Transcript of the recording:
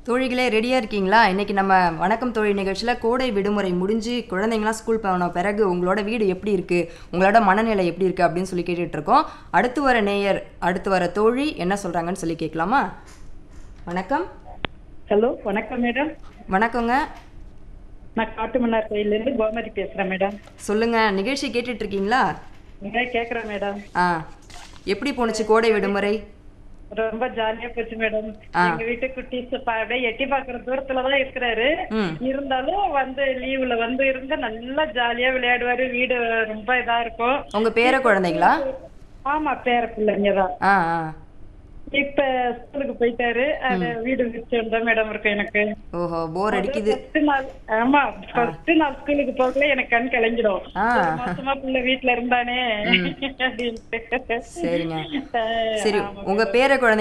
தோழிகளே ரெடியாக இருக்கீங்களா இன்னைக்கு நம்ம வணக்கம் தோழி நிகழ்ச்சியில் கோடை விடுமுறை முடிஞ்சு குழந்தைங்களாம் ஸ்கூல் போன பிறகு உங்களோட வீடு எப்படி இருக்குது உங்களோட மனநிலை எப்படி இருக்குது அப்படின்னு சொல்லி கேட்டுட்டு இருக்கோம் அடுத்து வர நேயர் அடுத்து வர தோழி என்ன சொல்கிறாங்கன்னு சொல்லி கேட்கலாமா வணக்கம் ஹலோ வணக்கம் மேடம் வணக்கங்க நான் காட்டுமன்னார் கோயிலேருந்து கோமதி பேசுறேன் மேடம் சொல்லுங்கள் நிகழ்ச்சி கேட்டுட்டு இருக்கீங்களா இங்கே கேட்குறேன் மேடம் ஆ எப்படி போணுச்சு கோடை விடுமுறை ரொம்ப ஜாலியா போச்சு மேடம் எங்க வீட்டு குட்டீஸ் அப்படியே எட்டி பாக்குற தூரத்துல தான் இருக்கிறாரு ம் இருந்தாலும் வந்து லீவுல வந்து இருந்து நல்லா ஜாலியா விளையாடுவாரு வீடு ரொம்ப இதா இருக்கும் உங்கள் பேர குழந்தைங்களா ஆமா பேர பிள்ளைங்க தான் ஆ ஆ இப்ப ஸ்கூலுக்கு போயிட்டாரு அது வீடு விரிச்சு தான் மேடம் இருக்கும் எனக்கு ஓஹோ போர் அடிக்குது ஃபர்ஸ்ட் நாள் ஆமா ஃபர்ஸ்ட் நாள் ஸ்கூலுக்கு போகல எனக்கு கண் கலங்கிடும் ஆ. ஒரு மாசமா பிள்ளை வீட்டுல இருந்தானே அப்படின்ட்டு சரிங்க அஹ் சரி ஆமா. உங்கள் பேர குழந்தை